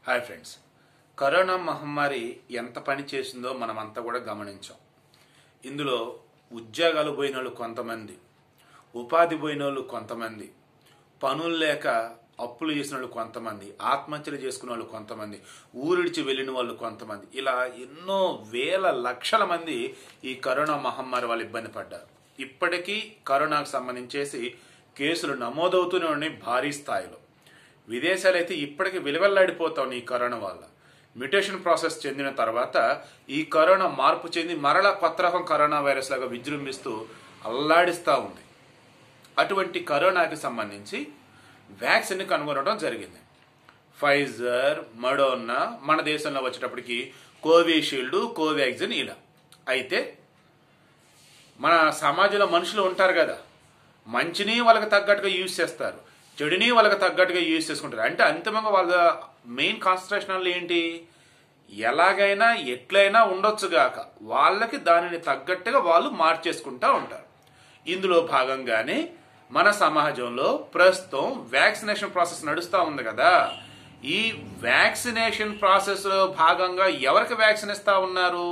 Hi friends corona మహమ్మారి ఎంత పని చేసిందో మనమంతా కూడా గమనించాం ఇందులో ఉద్యోగాలు పోయిన వాళ్ళు కొంతమంది ఉపాధి పోయిన వాళ్ళు కొంతమంది పనులు లేక అప్పులు చేసిన వాళ్ళు కొంతమంది ఆత్మహత్యలు చేసుకున్న వాళ్ళు కొంతమంది ఊరిడిచి వెళ్ళిన వాళ్ళు కొంతమంది ఇలా ఎన్నో వేల లక్షల మంది ఈ కరోనా మహమ్మారి వాళ్ళు ఇబ్బంది పడ్డారు ఇప్పటికీ కరోనాకు సంబంధించేసి కేసులు నమోదవుతూనే ఉన్నాయి భారీ స్థాయిలో విదేశాలు అయితే ఇప్పటికీ విలువెల్లాడిపోతాం ఈ కరోనా వల్ల మ్యుటేషన్ ప్రాసెస్ చెందిన తర్వాత ఈ కరోనా మార్పు చెంది మరలా కొత్త రకం కరోనా వైరస్ లాగా విజృంభిస్తూ అల్లాడిస్తూ ఉంది అటువంటి కరోనాకి సంబంధించి వ్యాక్సిన్ కనుగొనడం జరిగింది ఫైజర్ మడోన్నా మన దేశంలో వచ్చేటప్పటికి కోవిషీల్డ్ కోవాక్సిన్ ఇలా అయితే మన సమాజంలో మనుషులు ఉంటారు కదా మంచిని వాళ్ళకి తగ్గట్టుగా యూజ్ చేస్తారు చెడుని వాళ్ళకి తగ్గట్టుగా యూజ్ చేసుకుంటారు అంటే అంతిమంగా వాళ్ళ మెయిన్ కాన్సన్ట్రేషన్ ఏంటి ఎలాగైనా ఎట్లయినా ఉండొచ్చు గాక వాళ్ళకి దానిని తగ్గట్టుగా వాళ్ళు మార్చేసుకుంటా ఉంటారు ఇందులో భాగంగానే మన సమాజంలో ప్రస్తుతం వ్యాక్సినేషన్ ప్రాసెస్ నడుస్తూ ఉంది కదా ఈ వ్యాక్సినేషన్ ప్రాసెస్లో భాగంగా ఎవరికి వ్యాక్సిన్ ఇస్తా ఉన్నారు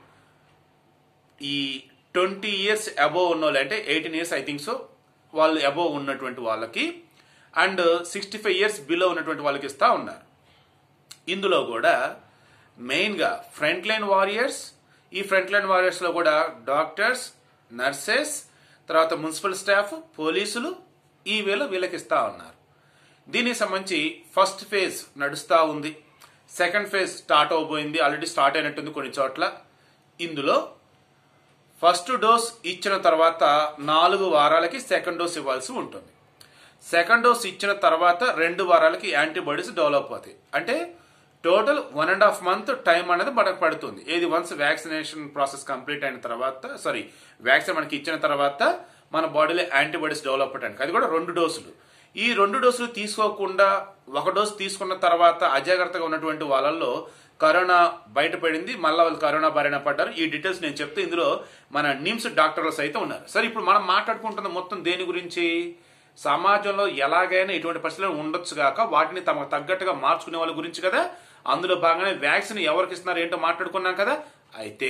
ఈ ట్వంటీ ఇయర్స్ అబోవ్ ఉన్న వాళ్ళు అంటే eighteen years I think so వాళ్ళు అబోవ్ ఉన్నటువంటి వాళ్ళకి and sixty five years below ఉన్నటువంటి వాళ్ళకి ఇస్తా ఉన్నారు ఇందులో కూడా మెయిన్గా ఫ్రంట్ లైన్ వారియర్స్ ఈ ఫ్రంట్ లైన్ వారియర్స్లో కూడా డాక్టర్స్ నర్సెస్ తర్వాత మున్సిపల్ స్టాఫ్ పోలీసులు ఈ వేళ వీళ్ళకి ఇస్తా ఉన్నారు దీనికి సంబంధించి ఫస్ట్ ఫేజ్ నడుస్తూ ఉంది సెకండ్ ఫేజ్ స్టార్ట్ అవబోయింది ఆల్రెడీ స్టార్ట్ అయినట్టుంది కొన్ని చోట్ల ఇందులో ఫస్ట్ డోస్ ఇచ్చిన తర్వాత నాలుగు వారాలకి సెకండ్ డోస్ ఇవ్వాల్సి ఉంటుంది సెకండ్ డోస్ ఇచ్చిన తర్వాత రెండు వారాలకి యాంటీబాడీస్ డెవలప్ అవుతాయి అంటే total one and half month time అనేది మనకు పడుతుంది ఏది వన్స్ వ్యాక్సినేషన్ ప్రాసెస్ కంప్లీట్ అయిన తర్వాత సారీ వ్యాక్సిన్ మనకి ఇచ్చిన తర్వాత మన బాడీలో యాంటీబాడీస్ డెవలప్ అవడానికి అది కూడా రెండు డోసులు ఈ రెండు డోసులు తీసుకోకుండా ఒక డోసు తీసుకున్న తర్వాత అజాగ్రత్తగా ఉన్నటువంటి వాళ్ళల్లో కరోనా బయటపడింది మళ్ళీ వాళ్ళు కరోనా బారిన పడ్డారు ఈ డీటెయిల్స్ నేను చెప్తే ఇందులో మన నిమ్స్ డాక్టర్లు సైతం ఉన్నారు సరే ఇప్పుడు మనం మాట్లాడుకుంటున్న మొత్తం దేని గురించి సమాజంలో ఎలాగైనా ఇటువంటి పరిస్థితులు ఉండొచ్చు గాక వాటిని తమకు తగ్గట్టుగా మార్చుకునే వాళ్ళ గురించి కదా అందులో భాగంగానే వ్యాక్సిన్ ఎవరికి ఇస్తున్నారు ఏంటో మాట్లాడుకున్నాం కదా అయితే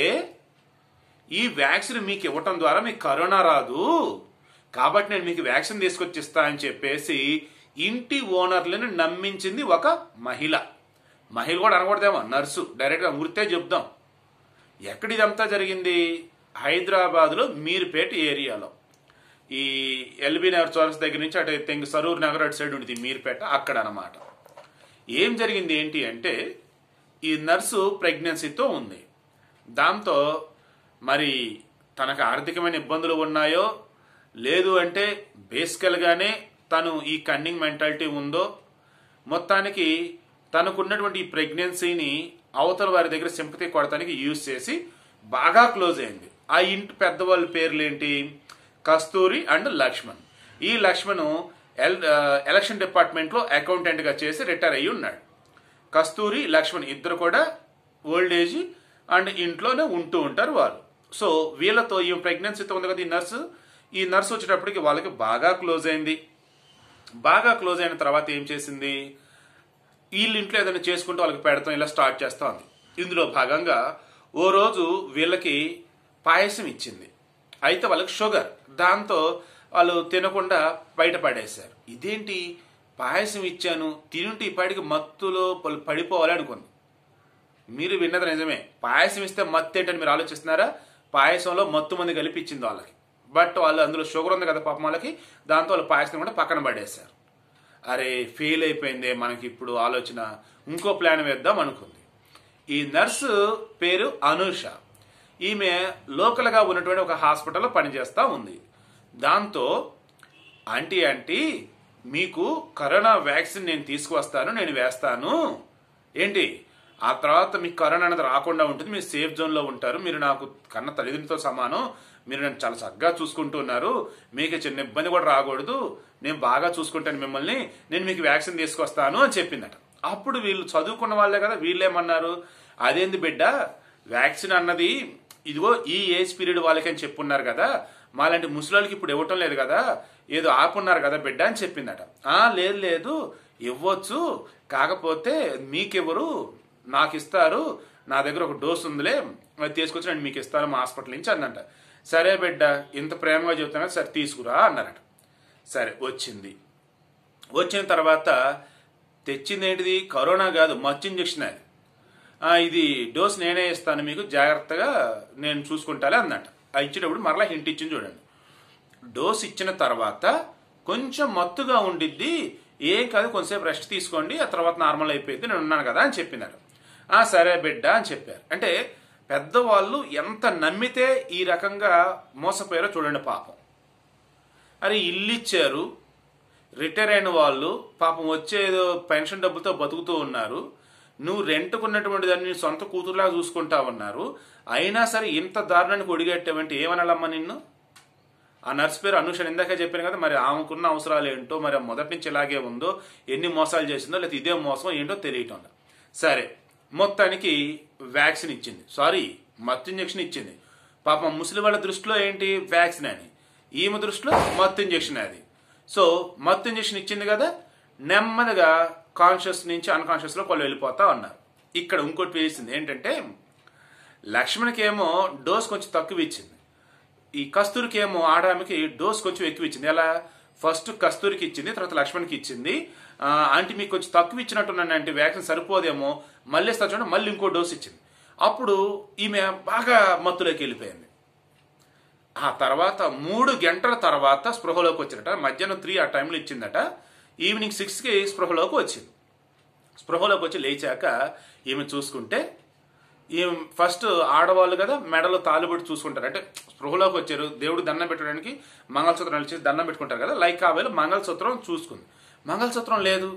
ఈ వ్యాక్సిన్ మీకు ఇవ్వటం ద్వారా మీకు కరోనా రాదు కాబట్టి నేను మీకు వ్యాక్సిన్ తీసుకొచ్చి ఇస్తా అని చెప్పేసి ఇంటి ఓనర్లను నమ్మించింది ఒక మహిళ మహిళ కూడా అనకూడదేమో నర్సు డైరెక్ట్గా గుర్తే చెప్దాం ఎక్కడ ఇదంతా జరిగింది హైదరాబాద్లో మీర్పేట ఏరియాలో ఈ ఎల్బీ నగర్ చౌరస్ దగ్గర నుంచి అటు తెంగి సరూర్ నగర్ అటు సైడ్ ఉంటుంది మీర్పేట అక్కడ అనమాట ఏం జరిగింది ఏంటి అంటే ఈ నర్సు ప్రెగ్నెన్సీతో ఉంది దాంతో మరి తనకు ఆర్థికమైన ఇబ్బందులు ఉన్నాయో లేదు అంటే బేసికల్గానే తను ఈ కన్నింగ్ మెంటాలిటీ ఉందో మొత్తానికి తనకున్నటువంటి ఈ ప్రెగ్నెన్సీని అవతల వారి దగ్గర సింపతి కొడటానికి యూజ్ చేసి బాగా క్లోజ్ అయింది ఆ ఇంటి పెద్దవాళ్ళ పేర్లు ఏంటి కస్తూరి అండ్ లక్ష్మణ్ ఈ లక్ష్మణ్ ఎల్ ఎలక్షన్ డిపార్ట్మెంట్లో అకౌంటెంట్గా చేసి రిటైర్ అయ్యి ఉన్నాడు కస్తూరి లక్ష్మణ్ ఇద్దరు కూడా ఓల్డ్ ఏజ్ అండ్ ఇంట్లోనే ఉంటూ ఉంటారు వారు సో వీళ్ళతో ఈ ప్రెగ్నెన్సీతో ఉంది కదా ఈ నర్సు ఈ నర్సు వచ్చేటప్పటికి వాళ్ళకి బాగా క్లోజ్ అయింది బాగా క్లోజ్ అయిన తర్వాత ఏం చేసింది వీళ్ళ ఇంట్లో ఏదైనా చేసుకుంటూ వాళ్ళకి పెడతాం ఇలా స్టార్ట్ చేస్తా ఉంది ఇందులో భాగంగా ఓ రోజు వీళ్ళకి పాయసం ఇచ్చింది అయితే వాళ్ళకి షుగర్ దాంతో వాళ్ళు తినకుండా బయట పడేశారు ఇదేంటి పాయసం ఇచ్చాను తినుంటే ఇప్పటికి మత్తులో వాళ్ళు పడిపోవాలి అనుకుంది మీరు విన్నది నిజమే పాయసం ఇస్తే మత్తు ఏంటని మీరు ఆలోచిస్తున్నారా పాయసంలో మత్తు మంది కలిపిచ్చింది వాళ్ళకి బట్ వాళ్ళు అందులో షుగర్ ఉంది కదా పాపం వాళ్ళకి దాంతో వాళ్ళు పాయసం కూడా పక్కన పడేశారు అరే ఫెయిల్ అయిపోయిందే మనకి ఇప్పుడు ఆలోచన ఇంకో ప్లాన్ వేద్దాం అనుకుంది ఈ నర్సు పేరు అనూష ఈమె లోకల్గా ఉన్నటువంటి ఒక హాస్పిటల్లో పనిచేస్తూ ఉంది దాంతో ఆంటీ ఆంటీ మీకు కరోనా వ్యాక్సిన్ నేను తీసుకువస్తాను నేను వేస్తాను ఏంటి ఆ తర్వాత మీకు కరోనా అనేది రాకుండా ఉంటుంది మీరు సేఫ్ జోన్లో ఉంటారు మీరు నాకు కన్న తల్లిదండ్రులతో సమానం మీరు నన్ను చాలా చక్కగా చూసుకుంటున్నారు మీకు చిన్న ఇబ్బంది కూడా రాకూడదు నేను బాగా చూసుకుంటాను మిమ్మల్ని నేను మీకు వ్యాక్సిన్ తీసుకొస్తాను అని చెప్పిందట అప్పుడు వీళ్ళు చదువుకున్న వాళ్ళే కదా వీళ్ళేమన్నారు అదేంది బిడ్డ వ్యాక్సిన్ అన్నది ఇదిగో ఈ ఏజ్ పీరియడ్ వాళ్ళకి అని చెప్పున్నారు కదా మాలాంటి ముసలాళ్ళకి ఇప్పుడు ఇవ్వటం లేదు కదా ఏదో ఆపున్నారు కదా బిడ్డ అని చెప్పిందట ఆ లేదు లేదు ఇవ్వచ్చు కాకపోతే మీకెవరు నాకు ఇస్తారు నా దగ్గర ఒక డోస్ ఉందిలే అది తీసుకొచ్చి నేను మీకు ఇస్తాను మా హాస్పిటల్ నుంచి అందంట సరే బిడ్డ ఇంత ప్రేమగా చెప్తున్నా సరే తీసుకురా అన్నారట సరే వచ్చింది వచ్చిన తర్వాత తెచ్చింది ఏంటిది కరోనా కాదు మత్తు ఇంజక్షన్ అది ఆ, ఇది డోస్ నేనే ఇస్తాను మీకు జాగ్రత్తగా నేను చూసుకుంటాలే అన్నట్టు ఆ ఇచ్చేటప్పుడు మరలా హింట్ ఇచ్చింది చూడండి డోస్ ఇచ్చిన తర్వాత కొంచెం మత్తుగా ఉండిద్ది ఏం కాదు కొంచెంసేపు రెస్ట్ తీసుకోండి ఆ తర్వాత నార్మల్ అయిపోయింది నేను ఉన్నాను కదా అని చెప్పినారు ఆ సరే బిడ్డ అని చెప్పారు అంటే పెద్దవాళ్ళు ఎంత నమ్మితే ఈ రకంగా మోసపోయారో చూడండి పాపం అరే ఇల్లు ఇచ్చారు రిటైర్ అయిన వాళ్ళు పాపం వచ్చేదో పెన్షన్ డబ్బులతో బతుకుతూ ఉన్నారు నువ్వు రెంట్కున్నటువంటి దాన్ని నీ సొంత కూతురులాగా చూసుకుంటా ఉన్నారు అయినా సరే ఇంత దారుణానికి ఒడిగట్టావంటే ఏమనాలమ్మా నిన్ను ఆ నర్స్ పేరు అనుష ఇందాక చెప్పాను కదా మరి ఆమెకున్న అవసరాలు ఏంటో మరి మొదటి నుంచి ఇలాగే ఉందో ఎన్ని మోసాలు చేసిందో లేకపోతే ఇదే మోసం ఏంటో తెలియటం లేదు. సరే మొత్తానికి వ్యాక్సిన్ ఇచ్చింది సారీ మత్తు ఇంజక్షన్ ఇచ్చింది పాపం ముసలి వాళ్ళ దృష్టిలో ఏంటి వ్యాక్సిన్ అని ఈమె దృష్టిలో మత్తు ఇంజక్షన్ అది సో మత్తు ఇంజక్షన్ ఇచ్చింది కదా నెమ్మదిగా కాన్షియస్ నుంచి అన్కాన్షియస్లో వాళ్ళు వెళ్ళిపోతా ఉన్నారు ఇక్కడ ఇంకోటి వేసింది ఏంటంటే లక్ష్మణ్కి ఏమో డోస్ కొంచెం తక్కువ ఇచ్చింది ఈ కస్తూరికి ఏమో ఆడామెకి డోస్ కొంచెం ఎక్కువ ఇచ్చింది ఎలా ఫస్ట్ కస్తూరికి ఇచ్చింది తర్వాత లక్ష్మణ్కి ఇచ్చింది ఆ, ఆంటీ మీకు కొంచెం తక్కువ ఇచ్చినట్టున్నాను అంటే వ్యాక్సిన్ సరిపోదేమో మళ్ళీ ఇస్తా చూడండి మళ్ళీ ఇంకో డోస్ ఇచ్చింది అప్పుడు ఈమె బాగా మత్తులోకి వెళ్ళిపోయింది ఆ తర్వాత మూడు గంటల తర్వాత స్పృహలోకి వచ్చినట మధ్యాహ్నం త్రీ ఆ టైంలో ఇచ్చిందట ఈవినింగ్ సిక్స్కి స్పృహలోకి వచ్చింది స్పృహలోకి వచ్చి లేచాక ఈమె చూసుకుంటే ఈమె ఫస్ట్ ఆడవాళ్ళు కదా మెడలో తాలుబడి చూసుకుంటారు అంటే స్పృహలోకి వచ్చారు దేవుడు దండం పెట్టడానికి మంగళసూత్రం ఇచ్చి దండం పెట్టుకుంటారు కదా లైక్ ఆ వేళ మంగళసూత్రం చూసుకుంది మంగళసూత్రం లేదు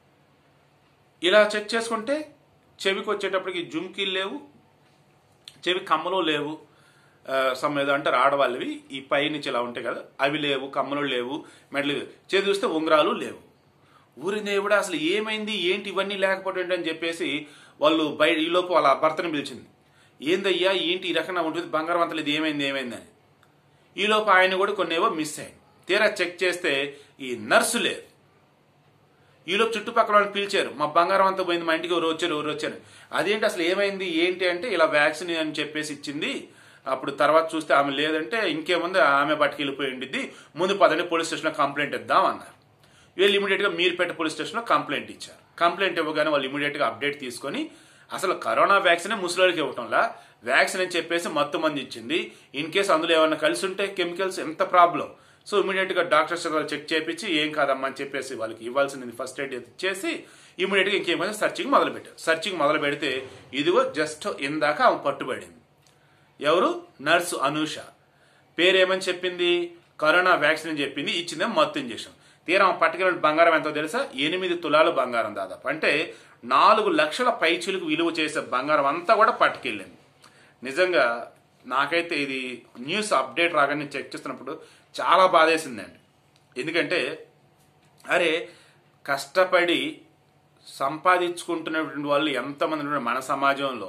ఇలా చెక్ చేసుకుంటే చెవికి వచ్చేటప్పటికి జుమ్కీలు లేవు చెవి కమ్మలు లేవు ఆ, సమ్ ఏదో అంటారు ఆడవాళ్ళవి ఈ పై నుంచి ఇలా ఉంటాయి కదా అవి లేవు కమ్మలు లేవు మెడలు లేవు. చేతి చూస్తే ఉంగరాలు లేవు ఊరి దేవుడు అసలు ఏమైంది ఏంటి ఇవన్నీ లేకపోవడం ఏంటి అని చెప్పేసి వాళ్ళు బయట ఈలోపు వాళ్ళ భర్తను పిలిచింది ఏందయ్యా ఏంటి ఈ రకంగా ఉంటుంది బంగారం అంతలేదు ఇది ఏమైంది ఏమైంది అని ఈలోపు ఆయన కూడా కొన్ని ఏవో మిస్ అయ్యాయి తీరా చెక్ చేస్తే ఈ నర్సు లేదు ఈలోపు చుట్టుపక్కల వాళ్ళని పిలిచారు మా బంగారం అంతా పోయింది మా ఇంటికి ఎవరు వచ్చారు ఎవరు వచ్చారు అదేంటి అసలు ఏమైంది ఏంటి అంటే ఇలా వ్యాక్సిన్ అని చెప్పేసి ఇచ్చింది అప్పుడు తర్వాత చూస్తే ఆమె లేదంటే ఇంకేముంది ఆమె బయటికి వెళ్ళిపోయి ఉండిద్ది ముందు పదండి పోలీస్ స్టేషన్లో కంప్లైంట్ ఇద్దాం అన్నారు వీళ్ళు ఇమీడియట్గా మీరుపేట పోలీస్ స్టేషన్లో కంప్లైంట్ ఇచ్చారు కంప్లైంట్ ఇవ్వగానే వాళ్ళు ఇమీడియట్గా అప్డేట్ తీసుకొని అసలు కరోనా వ్యాక్సిన్ ముసలికి ఇవ్వటంలా వ్యాక్సిన్ అని చెప్పేసి మత్తు మంది ఇచ్చింది ఇన్ కేసు అందులో ఏమైనా కలిసి ఉంటే కెమికల్స్ ఎంత ప్రాబ్లం సో ఇమీడియట్గా డాక్టర్స్ వాళ్ళు చెక్ చేపించి ఏం కాదమ్మా అని చెప్పేసి వాళ్ళకి ఇవ్వాల్సింది ఫస్ట్ ఎయిడ్ ఇచ్చేసి ఇమీడియట్గా ఇంకేమైనా సర్చింగ్ మొదలు పెట్టారు సర్చింగ్ మొదలు పెడితే ఇదిగో జస్ట్ ఇందాక ఆమె పట్టుబడింది ఎవరు నర్సు అనూష పేరేమని చెప్పింది కరోనా వ్యాక్సిన్ అని చెప్పింది ఇచ్చిందే మత్తు ఇంజెక్షన్ తీరా ఆమె పట్టుకెళ్ళిన బంగారం ఎంతో తెలుసా ఎనిమిది తులాలు బంగారం దాదాపు అంటే నాలుగు లక్షల పైచులకు విలువ చేసే బంగారం అంతా కూడా పట్టుకెళ్ళింది నిజంగా నాకైతే ఇది న్యూస్ అప్డేట్ రాగానే చెక్ చేస్తున్నప్పుడు చాలా బాధేసిందండి ఎందుకంటే అరే కష్టపడి సంపాదించుకుంటున్నటువంటి వాళ్ళు ఎంతమంది ఉన్నారు మన సమాజంలో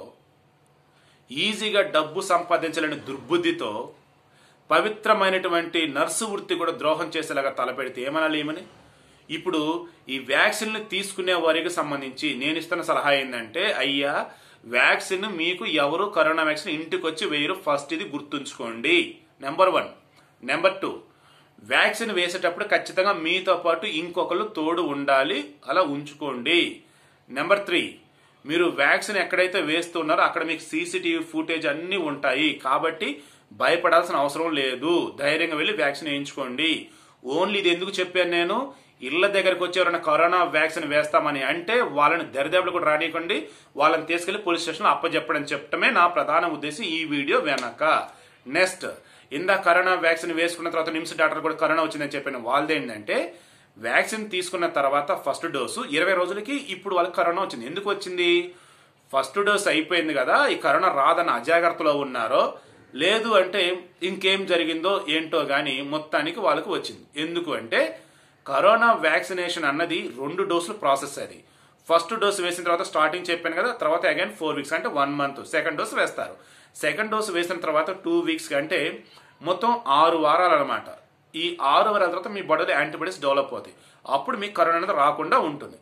ఈజీగా డబ్బు సంపాదించాలనే దుర్బుద్ధితో పవిత్రమైనటువంటి నర్సు వృత్తి కూడా ద్రోహం చేసేలాగా తలపెడితే ఏమనాలి ఏమని ఇప్పుడు ఈ వ్యాక్సిన్లు తీసుకునే వారికి సంబంధించి నేను ఇస్తున్న సలహా ఏంటంటే అయ్యా వ్యాక్సిన్ మీకు ఎవరు కరోనా వ్యాక్సిన్ ఇంటికి వచ్చి వేయరు ఫస్ట్ ఇది గుర్తుంచుకోండి number one number two vaccine వేసేటప్పుడు ఖచ్చితంగా మీతో పాటు ఇంకొకరు తోడు ఉండాలి అలా ఉంచుకోండి నెంబర్ త్రీ మీరు వ్యాక్సిన్ ఎక్కడైతే వేస్తున్నారో అక్కడ మీకు సీసీటీవీ ఫుటేజ్ అన్నీ ఉంటాయి కాబట్టి భయపడాల్సిన అవసరం లేదు ధైర్యంగా వెళ్ళి వ్యాక్సిన్ వేయించుకోండి ఓన్లీ ఇది ఎందుకు చెప్పాను నేను ఇళ్ల దగ్గరకు వచ్చి ఎవరైనా కరోనా వ్యాక్సిన్ వేస్తామని అంటే వాళ్ళని దరిదాపులు కూడా రానియకండి వాళ్ళని తీసుకెళ్లి పోలీస్ స్టేషన్లో అప్పచెప్పడని చెప్పడమే నా ప్రధాన ఉద్దేశం ఈ వీడియో వెనక నెక్స్ట్ ఇందా కరోనా వ్యాక్సిన్ వేసుకున్న తర్వాత నిమ్స్ డాక్టర్ కూడా కరోనా వచ్చిందని చెప్పిన వాళ్ళదేంటంటే వ్యాక్సిన్ తీసుకున్న తర్వాత ఫస్ట్ డోసు ఇరవై రోజులకి ఇప్పుడు వాళ్ళకి కరోనా వచ్చింది ఎందుకు వచ్చింది ఫస్ట్ డోస్ అయిపోయింది కదా ఈ కరోనా రాదన్న అజాగ్రత్తలో ఉన్నారో లేదు అంటే ఇంకేం జరిగిందో ఏంటో గానీ మొత్తానికి వాళ్ళకి వచ్చింది ఎందుకు అంటే కరోనా వ్యాక్సినేషన్ అన్నది రెండు డోసులు ప్రాసెస్ అది ఫస్ట్ డోస్ వేసిన తర్వాత స్టార్టింగ్ చెప్పాను కదా తర్వాత అగైన్ ఫోర్ వీక్స్ అంటే వన్ మంత్ సెకండ్ డోస్ వేస్తారు సెకండ్ డోస్ వేసిన తర్వాత టూ వీక్స్ అంటే మొత్తం ఆరు వారాలు అనమాట ఈ ఆరు వారాల తర్వాత మీ బాడీలో యాంటీబాడీస్ డెవలప్ అవుతాయి అప్పుడు మీకు కరోనా అనేది రాకుండా ఉంటుంది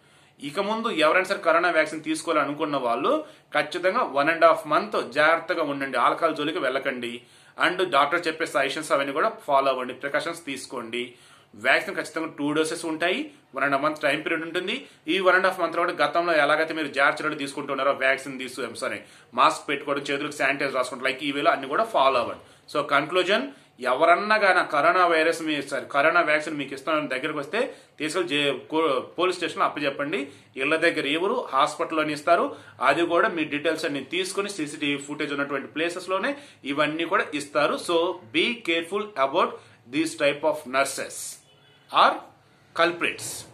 ఇక ముందు ఎవరైనా సరే కరోనా వ్యాక్సిన్ తీసుకోవాలనుకున్న వాళ్ళు ఖచ్చితంగా వన్ అండ్ హాఫ్ మంత్ జాగ్రత్తగా ఉండండి ఆల్కహాల్ జోలికి వెళ్ళకండి అండ్ డాక్టర్ చెప్పే సజెషన్స్ అవన్నీ కూడా ఫాలో అవ్వండి ప్రికాషన్స్ తీసుకోండి వ్యాక్సిన్ ఖచ్చితంగా టూ డోసెస్ ఉంటాయి one and half month time period ఉంటుంది ఈ వన్ అండ్ హాఫ్ మంత్ కూడా గతంలో ఎలాగైతే మీరు జాగ్రత్తలు తీసుకుంటున్నారో వ్యాక్సిన్ తీసు సారీ మాస్క్ పెట్టుకోవడం చేతులకు శానిటైజర్ రాసుకోవడం లైక్ ఈ వేలో అన్ని కూడా ఫాలో అవ్వండి సో కన్క్లూజన్ ఎవరన్నా కానీ కరోనా వైరస్ మీ సారీ కరోనా వ్యాక్సిన్ మీకు ఇస్తామని దగ్గరకు వస్తే తీసుకెళ్ళి జే- కో- పోలీస్ స్టేషన్లో అప్పచెప్పండి ఇళ్ల దగ్గర ఎవరు హాస్పిటల్లోని ఇస్తారు అది కూడా మీ డీటెయిల్స్ అన్ని తీసుకుని సీసీటీవీ ఫుటేజ్ ఉన్నటువంటి ప్లేసెస్లోనే ఇవన్నీ కూడా ఇస్తారు so be careful about these type of nurses are culprits